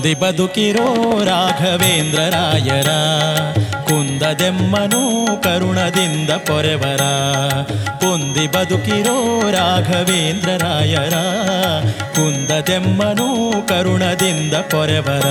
ಕುಂದಿ ಬದುಕಿರೋ ರಾಘವೇಂದ್ರ ರಾಯರ ಕುಂದದೆಮ್ಮನು ಕರುಣದಿಂದ ಪೊರೆವರ ಕುಂದಿ ಬದುಕಿರೋ ರಾಘವೇಂದ್ರ ರಾಯರ ಕುಂದದೆಮ್ಮನು ಕರುಣದಿಂದ ಪೊರೆವರ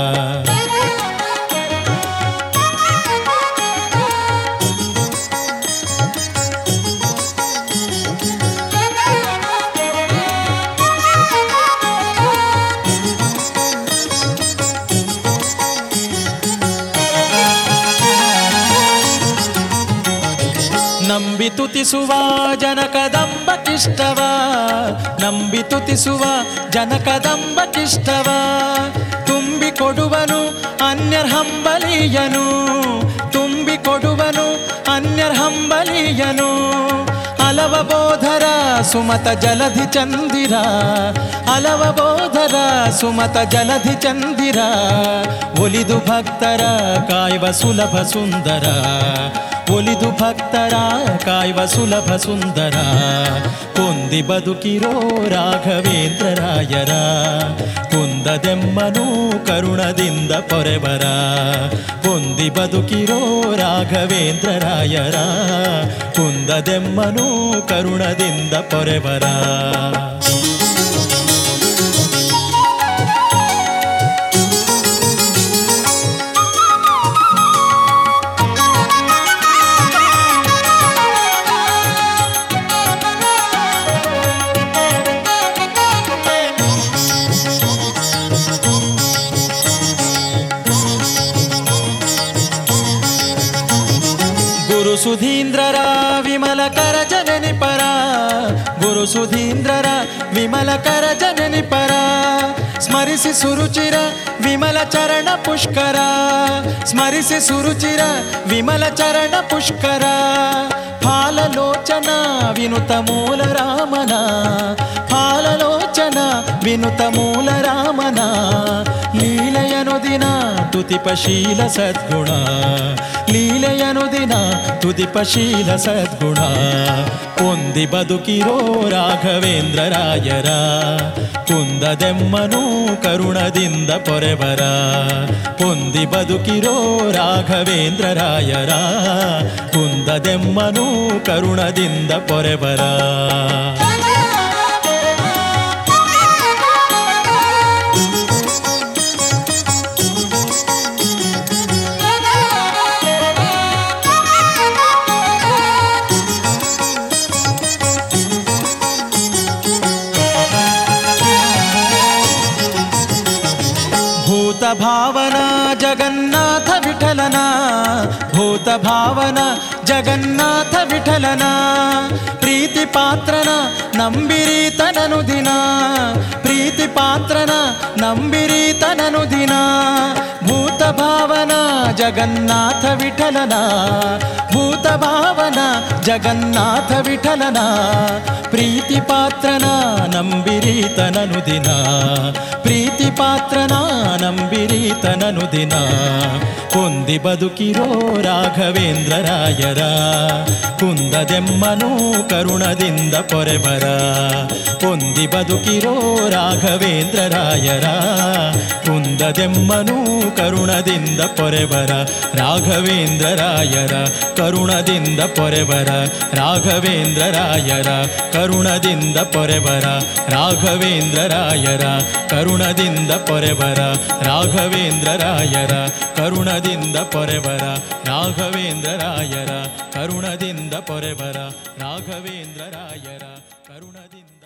ನಂಬಿ ತುತಿಸುವ ಜನಕದಂಬ ಕಿಷ್ಟವ ನಂಬಿ ತುತಿಸುವ ಜನಕದಂಬ ಕಿಷ್ಟವ ತುಂಬಿ ಕೊಡುವನು ಅನ್ಯರ್ಹಂಬಲೀಯನು ತುಂಬಿ ಕೊಡುವನು ಅನ್ಯರ್ಹಂಬಲೀಯನು ಅಲವ ಬೋಧರ ಸುಮತ ಜಲಧಿ ಚಂದಿರ ಅಲವ ಬೋಧರ ಸುಮತ ಜಲಧಿ ಚಂದಿರ ಒಲಿದು ಭಕ್ತರ ಕಾಯುವ ಸುಲಭ ಸುಂದರ ಒಲಿದು ಭಕ್ತರ ಕಾಯುವ ಸುಲಭ ಸುಂದರ ಕೊಂದಿ ಬದುಕಿರೋ ರಾಘವೇಂದ್ರ ರಾಯರ ಕುಂದದೆಮ್ಮನು ಕರುಣದಿಂದ ಪೊರೆವರ ಕೊಂದಿ ಬದುಕಿರೋ ರಾಘವೇಂದ್ರ ರಾಯರ ಕುಂದದೆಮ್ಮನು ಕರುಣದಿಂದ ಪೊರೆವರ ಗುರು ಸುಧೀಂದ್ರರ ವಿಮಲ ಕರ ಜನನಿ ಪರ ಗುರು ಸುಧೀಂದ್ರರ ವಿಮಲ ಕರ ಜನನಿ ಪರ ಸ್ಮರಿಸಿ ಸುರುಚಿರ ವಿಮಲ ಚರಣ ಪುಷ್ಕರ ಸ್ಮರಿಸಿ ಸುರುಚಿರ ವಿಮಲ ಚರಣ ಪುಷ್ಕರ ಫಾಲಲೋಚನ ವಿನುತ ಮೂಲ ರಾಮನ ಫಾಲಲೋಚನ ವಿನುತ ಮೂಲ ರಾಮನ ಲೀಲೆಯನು ದಿನ ತುತಿಪಶೀಲ ಸದ್ಗುಣ ಲೀಲೆಯನು ದಿನ ತುದಿಪಶೀಲ ಸದ್ಗುಣ ಹೊಂದಿ ಬದುಕಿರೋ ರಾಘವೇಂದ್ರ ರಾಯರ ಕುಂದದೆಮ್ಮನು ಕರುಣದಿಂದ ಪೊರೆವರ ಹೊಂದಿ ಬದುಕಿರೋ ರಾಘವೇಂದ್ರ ರಾಯರ ಕುಂದದೆಮ್ಮನು ಕರುಣದಿಂದ ಪೊರೆವರ ಭೂತ ಭಾವನ ಜಗನ್ನಾಥ ವಿಠಲನ ಭೂತ ಭಾವನ ಜಗನ್ನಾಥ ವಿಠಲನ ಪ್ರೀತಿ ಪಾತ್ರನ ನಂಬಿರೀತನನು ದಿನ ಪ್ರೀತಿ ಪಾತ್ರನ ನಂಬಿರೀತನನು ದಿನ ಭೂತ ಭಾವನ ಜಗನ್ನಾಥ ವಿಠಲನ ಭೂತ ಭಾವನ ಜಗನ್ನಾಥ ವಿಠಲನ ಪ್ರೀತಿ ಪಾತ್ರನ ನಂಬಿರೀತನನು ದಿನ ಪ್ರೀತಿ ಪಾತ್ರನ ನಂಬಿರೀತನನು ದಿನ ಹೊಂದಿ ಬದುಕಿರೋ ರಾಘವೇಂದ್ರ ರಾಯರ ಕುಂದದೆಮ್ಮನು ಕರುಣದಿಂದ ಪೊರೆವರ ಹೊಂದಿ ಬದುಕಿರೋ ರಾಘವೇಂದ್ರ ರಾಯರ ಕುಂದದೆಮ್ಮನು ಕರುಣದಿಂದ ಪೊರೆವರ ರಾಘವೇಂದ್ರ ರಾಯರ ಕರುಣದಿಂದ ಪೊರೆವರ ರಾಘವೇಂದ್ರ ರಾಯರ ಕರುಣದಿಂದ ಪೊರೆವರ ರಾಘವೇಂದ್ರ ರಾಯರ ಕರುಣದಿಂದ ಪೊರೆವರ ರಾಘವೇಂದ್ರ ರಾಯರ ಕರುಣದಿಂದ ಪೊರೆವರ ರಾಘವೇಂದ್ರ ರಾಯರ ಕರುಣದಿಂದ ಪೊರೆವರ ರಾಘವೇಂದ್ರ ರಾಯರ ಕರುಣದಿಂದ